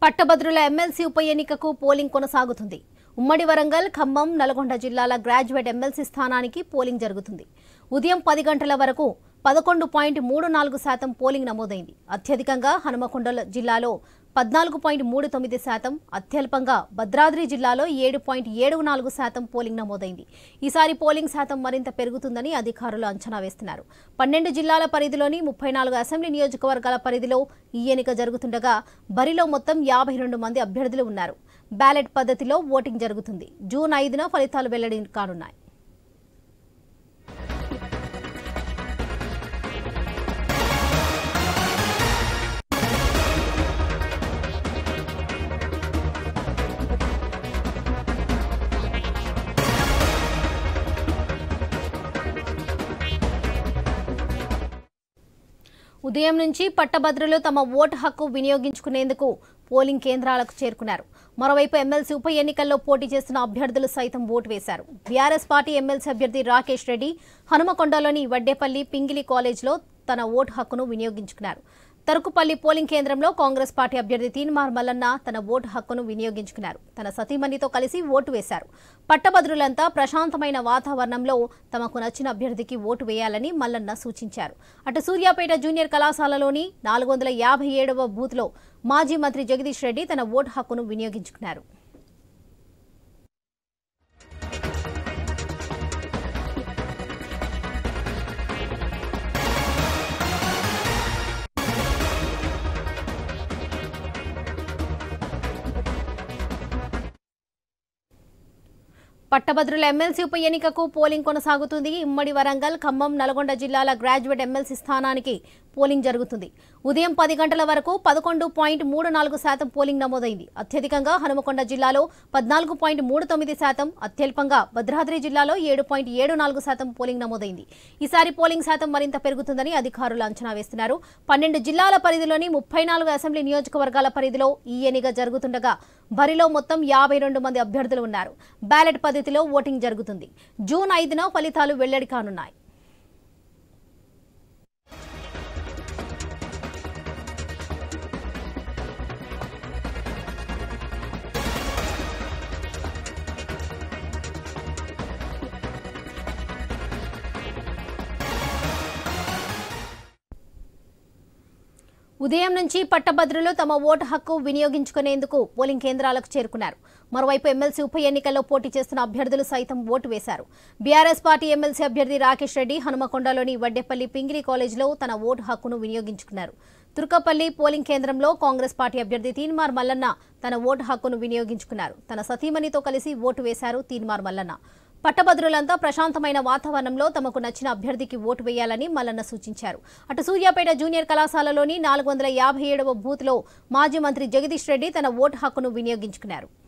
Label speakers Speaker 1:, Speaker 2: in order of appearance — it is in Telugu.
Speaker 1: పట్టభద్రుల ఎమ్మెల్సీ ఉప ఎన్నికకు పోలింగ్ కొనసాగుతుంది ఉమ్మడి వరంగల్ ఖమ్మం నల్గొండ జిల్లాల గ్రాడ్యుయేట్ ఎమ్మెల్సీ స్థానానికి పోలింగ్ జరుగుతుంది ఉదయం పది గంటల వరకు పదకొండు పాయింట్ మూడు నాలుగు శాతం పోలింగ్ నమోదైంది అత్యధికంగా హనుమకొండ జిల్లాలో పద్నాలుగు పాయింట్ మూడు తొమ్మిది శాతం అత్యల్పంగా భద్రాద్రి జిల్లాలో ఏడు పాయింట్ ఏడు నాలుగు శాతం పోలింగ్ నమోదైంది ఈసారి పోలింగ్ శాతం మరింత పెరుగుతుందని అధికారులు అంచనా వేస్తున్నారు పన్నెండు జిల్లాల పరిధిలోని ముప్పై నాలుగు అసెంబ్లీ నియోజకవర్గాల పరిధిలో ఈ ఎన్నిక జరుగుతుండగా బరిలో మొత్తం యాభై రెండు మంది అభ్యర్థులు ఉన్నారు బ్యాలెట్ పద్ధతిలో ఓటింగ్ జరుగుతుంది జూన్ ఐదున ఫలితాలు వెల్లడి కానున్నాయి ఉదయం నుంచి పట్టభద్రులు తమ ఓటు హక్కు వినియోగించుకునేందుకు పోలింగ్ కేంద్రాలకు చేరుకున్నారు మరోవైపు ఎమ్మెల్సీ ఉప ఎన్నికల్లో పోటీ చేస్తున్న అభ్యర్థులు సైతం ఓటు వేశారు బీఆర్ఎస్ పార్టీ ఎమ్మెల్సీ అభ్యర్థి రాకేష్ రెడ్డి హనుమకొండలోని వడ్డేపల్లి పింగిలి కాలేజ్లో తన ఓటు హక్కును వినియోగించుకున్నారు తరుకుపల్లి పోలింగ్ కేంద్రంలో కాంగ్రెస్ పార్టీ అభ్యర్థి తీన్మార్ మల్లన్న తన ఓటు హక్కును వినియోగించుకున్నారు తన సతీమణితో కలిసి ఓటు వేశారు పట్టభద్రులంతా ప్రశాంతమైన వాతావరణంలో తమకు నచ్చిన అభ్యర్థికి ఓటు వేయాలని మల్లన్న సూచించారు అటు సూర్యాపేట జూనియర్ కళాశాలలోని నాలుగు వందల యాభై ఏడవ బూత్లో మాజీ మంత్రి జగదీష్ రెడ్డి తన ఓటు హక్కును వినియోగించుకున్నారు పట్టభద్రుల ఎమ్మెల్సీ ఉప ఎన్నికకు పోలింగ్ కొనసాగుతుంది ఉమ్మడి వరంగల్ ఖమ్మం నల్గొండ జిల్లాల గ్రాడ్యుయేట్ ఎమ్మెల్సీ స్థానానికి పోలింగ్ జరుగుతుంది ఉదయం పది గంటల వరకు పదకొండు పాయింట్ మూడు నాలుగు శాతం పోలింగ్ నమోదైంది అత్యధికంగా హనుమకొండ జిల్లాలో పద్నాలుగు పాయింట్ మూడు తొమ్మిది శాతం అత్యల్పంగా భద్రాద్రి జిల్లాలో ఏడు పాయింట్ ఏడు నాలుగు శాతం పోలింగ్ నమోదైంది ఈసారి పోలింగ్ శాతం మరింత పెరుగుతుందని అధికారులు అంచనా వేస్తున్నారు పన్నెండు జిల్లాల పరిధిలోని ముప్పై నాలుగు అసెంబ్లీ నియోజకవర్గాల పరిధిలో ఈ ఎన్నిక జరుగుతుండగా బరిలో మొత్తం యాభై రెండు మంది అభ్యర్థులు ఉన్నారు బ్యాలెట్ పద్ధతిలో ఓటింగ్ జరుగుతుంది జూన్ ఐదున ఫలితాలు వెల్లడి కానున్నాయి ఉదయం నుంచి పట్టభద్రులు తమ ఓటు హక్కు వినియోగించుకునేందుకు పోలింగ్ కేంద్రాలకు చేరుకున్నారు మరోవైపు ఎమ్మెల్సీ ఉప ఎన్నికల్లో పోటీ చేస్తున్న అభ్యర్థులు సైతం ఓటు వేశారు బీఆర్ఎస్ పార్టీ ఎమ్మెల్సీ అభ్యర్థి రాకేష్ రెడ్డి హనుమకొండలోని వడ్డేపల్లి పింగిలి కాలేజీలో తన ఓటు హక్కును వినియోగించుకున్నారు తుర్కపల్లి పోలింగ్ కేంద్రంలో కాంగ్రెస్ పార్టీ అభ్యర్థి తీన్మార్ మల్లన్న తన ఓటు హక్కును వినియోగించుకున్నారు తన సతీమణితో కలిసి ఓటు వేశారు తీన్మార్ మల్లన్న పట్టభద్రులంతా ప్రశాంతమైన వాతావరణంలో తమకు నచ్చిన అభ్యర్థికి ఓటు వేయాలని మల్లన్న సూచించారు అటు సూర్యాపేట జూనియర్ కళాశాలలోని నాలుగు వందల యాభై ఏడవ బూత్లో మాజీ మంత్రి జగదీష్ రెడ్డి తన ఓటు హక్కును వినియోగించుకున్నారు